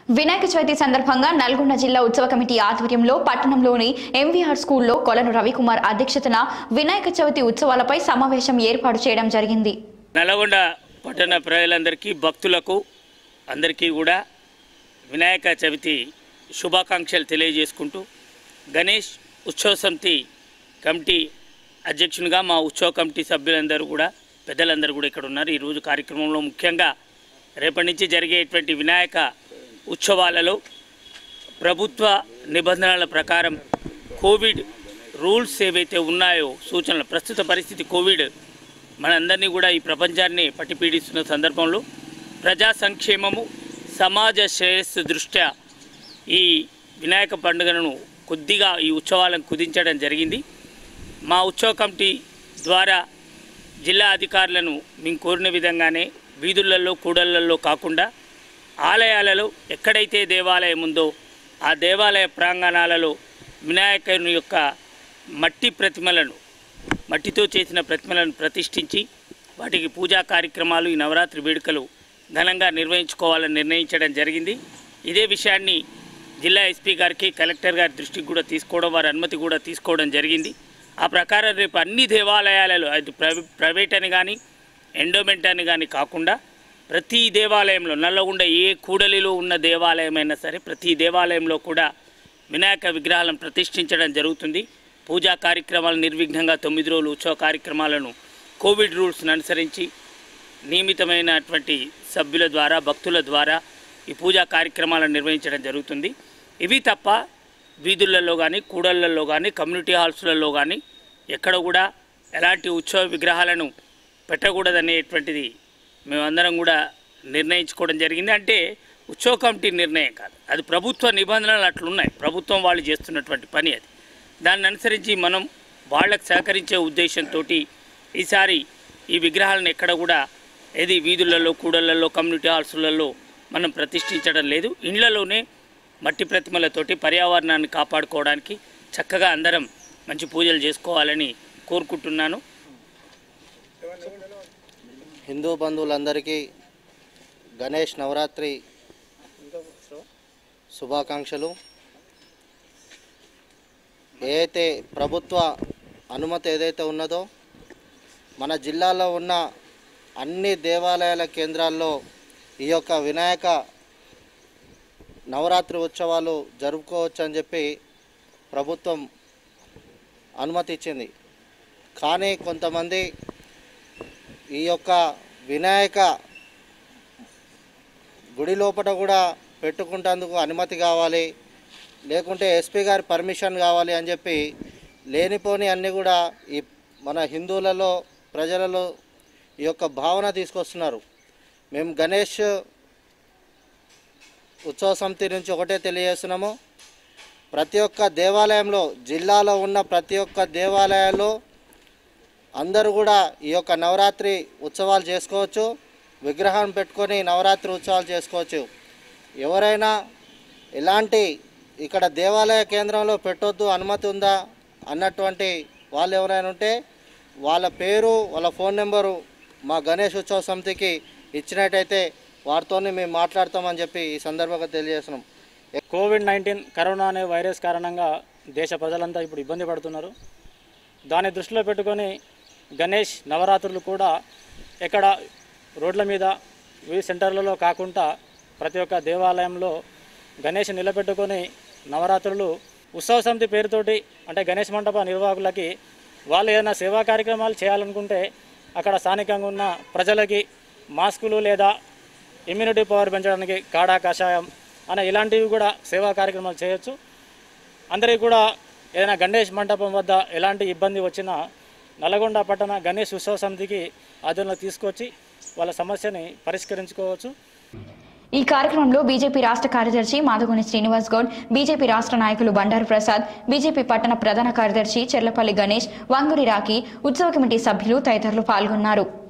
వినాయక చవితి సందర్భంగా నల్గొండ జిల్లా ఉత్సవ కమిటీ ఆధ్వర్యంలో పట్టణంలోని ఎంవీఆర్ స్కూల్లో కొలను రవికుమార్ అధ్యక్షతన వినాయక చవితి ఉత్సవాలపై సమావేశం ఏర్పాటు చేయడం జరిగింది నల్గొండ పట్టణ ప్రజలందరికీ భక్తులకు అందరికీ కూడా వినాయక చవితి శుభాకాంక్షలు తెలియజేసుకుంటూ గణేష్ ఉత్సవ సమితి కమిటీ అధ్యక్షునిగా మా ఉత్సవ కమిటీ సభ్యులందరూ కూడా పెద్దలందరూ కూడా ఇక్కడ ఉన్నారు ఈరోజు కార్యక్రమంలో ముఖ్యంగా రేపటి నుంచి జరిగేటువంటి వినాయక ఉత్సవాలలో ప్రభుత్వ నిబంధనల ప్రకారం కోవిడ్ రూల్స్ ఏవైతే ఉన్నాయో సూచనలు ప్రస్తుత పరిస్థితి కోవిడ్ మనందరినీ కూడా ఈ ప్రపంచాన్ని పట్టిపీడిస్తున్న సందర్భంలో ప్రజా సంక్షేమము సమాజ శ్రేయస్సు దృష్ట్యా ఈ వినాయక పండుగను కొద్దిగా ఈ ఉత్సవాలను కుదించడం జరిగింది మా ఉత్సవ కమిటీ ద్వారా జిల్లా అధికారులను మేము కోరిన విధంగానే వీధులలో కూడళ్లలో కాకుండా ఆలయాలలో ఎక్కడైతే దేవాలయం ఉందో ఆ దేవాలయ ప్రాంగణాలలో వినాయకుని యొక్క మట్టి ప్రతిమలను మట్టితో చేసిన ప్రతిమలను ప్రతిష్ఠించి వాటికి పూజా కార్యక్రమాలు ఈ నవరాత్రి వేడుకలు ఘనంగా నిర్వహించుకోవాలని నిర్ణయించడం జరిగింది ఇదే విషయాన్ని జిల్లా ఎస్పీ గారికి కలెక్టర్ గారి దృష్టికి కూడా తీసుకోవడం వారి అనుమతి కూడా తీసుకోవడం జరిగింది ఆ ప్రకారం రేపు అన్ని దేవాలయాలలో అది ప్రైవే ప్రైవేట్ అని కానీ ఎండోమెంట్ అని కానీ కాకుండా ప్రతి దేవాలయంలో నల్లగొండ ఏ కూడలిలో ఉన్న దేవాలయమైనా సరే ప్రతి దేవాలయంలో కూడా వినాయక విగ్రహాలను ప్రతిష్ఠించడం జరుగుతుంది పూజా కార్యక్రమాలు నిర్విఘ్నంగా తొమ్మిది రోజులు ఉత్సవ కార్యక్రమాలను కోవిడ్ రూల్స్ను అనుసరించి నియమితమైనటువంటి సభ్యుల ద్వారా భక్తుల ద్వారా ఈ పూజా కార్యక్రమాలను నిర్వహించడం జరుగుతుంది ఇవి తప్ప వీధులలో కానీ కూడళ్లలో కానీ కమ్యూనిటీ హాల్స్లలో కానీ ఎక్కడ కూడా ఎలాంటి ఉత్సవ విగ్రహాలను పెట్టకూడదనేటువంటిది మేమందరం కూడా నిర్ణయించుకోవడం జరిగింది అంటే ఉత్సవ కమిటీ నిర్ణయం కాదు అది ప్రభుత్వ నిబంధనలు అట్లున్నాయి ప్రభుత్వం వాళ్ళు చేస్తున్నటువంటి పని అది దాన్ని అనుసరించి మనం వాళ్ళకు సహకరించే ఉద్దేశంతో ఈసారి ఈ విగ్రహాలను ఎక్కడ కూడా ఏది వీధులలో కూడళ్లలో కమ్యూనిటీ హాల్స్లలో మనం ప్రతిష్ఠించడం లేదు ఇండ్లలోనే మట్టి ప్రతిమలతోటి పర్యావరణాన్ని కాపాడుకోవడానికి చక్కగా అందరం మంచి పూజలు చేసుకోవాలని కోరుకుంటున్నాను హిందూ బంధువులందరికీ గణేష్ నవరాత్రి శుభాకాంక్షలు ఏదైతే ప్రభుత్వ అనుమతి ఏదైతే ఉన్నదో మన జిల్లాలో ఉన్న అన్ని దేవాలయాల కేంద్రాల్లో ఈ యొక్క వినాయక నవరాత్రి ఉత్సవాలు జరుపుకోవచ్చు అని చెప్పి ప్రభుత్వం అనుమతి ఇచ్చింది కానీ కొంతమంది ఈ యొక్క వినాయక గుడి లోపల కూడా పెట్టుకుంటేందుకు అనుమతి కావాలి లేకుంటే ఎస్పీ గారి పర్మిషన్ కావాలి అని చెప్పి లేనిపోని అన్నీ కూడా ఈ మన హిందువులలో ప్రజలలో ఈ యొక్క భావన తీసుకొస్తున్నారు మేము గణేష్ ఉత్సవ సమితి నుంచి ఒకటే తెలియజేస్తున్నాము ప్రతి ఒక్క దేవాలయంలో జిల్లాలో ఉన్న ప్రతి ఒక్క దేవాలయాల్లో అందరూ కూడా ఈ యొక్క నవరాత్రి ఉత్సవాలు చేసుకోవచ్చు విగ్రహం పెట్టుకొని నవరాత్రి ఉత్సవాలు చేసుకోవచ్చు ఎవరైనా ఎలాంటి ఇక్కడ దేవాలయ కేంద్రంలో పెట్టొద్దు అనుమతి ఉందా అన్నటువంటి వాళ్ళు ఎవరైనా ఉంటే వాళ్ళ పేరు వాళ్ళ ఫోన్ నెంబరు మా గణేష్ ఉత్సవ సమితికి ఇచ్చినట్టయితే వారితోనే మేము మాట్లాడతామని చెప్పి ఈ సందర్భంగా తెలియజేస్తున్నాం కోవిడ్ నైన్టీన్ కరోనా అనే వైరస్ కారణంగా దేశ ప్రజలంతా ఇప్పుడు ఇబ్బంది పడుతున్నారు దాన్ని దృష్టిలో పెట్టుకొని గణేష్ నవరాత్రులు కూడా ఎక్కడ రోడ్ల మీద వివిధ సెంటర్లలో కాకుండా ప్రతి ఒక్క దేవాలయంలో గణేష్ నిలబెట్టుకొని నవరాత్రులు ఉత్సవ సమితి పేరుతోటి అంటే గణేష్ మండప నిర్వాహకులకి వాళ్ళు ఏదైనా సేవా కార్యక్రమాలు చేయాలనుకుంటే అక్కడ స్థానికంగా ఉన్న ప్రజలకి మాస్కులు లేదా ఇమ్యూనిటీ పవర్ పెంచడానికి కాడా కషాయం అనే ఇలాంటివి కూడా సేవా కార్యక్రమాలు చేయొచ్చు అందరికీ కూడా ఏదైనా గణేష్ మండపం వద్ద ఎలాంటి ఇబ్బంది వచ్చినా నల్గొండ పట్టణ గణేష్ ఉత్సవ సమితికి ఆధ్వర్యంలో తీసుకొచ్చి వాళ్ళ సమస్యని పరిష్కరించుకోవచ్చు ఈ కార్యక్రమంలో బీజేపీ రాష్ట్ర కార్యదర్శి మాధగుని శ్రీనివాస్ గౌడ్ బీజేపీ రాష్ట్ర నాయకులు బండారు ప్రసాద్ బీజేపీ పట్టణ ప్రధాన కార్యదర్శి చెర్లపల్లి గణేష్ వంగురి రాఖీ ఉత్సవ కమిటీ సభ్యులు తదితరులు పాల్గొన్నారు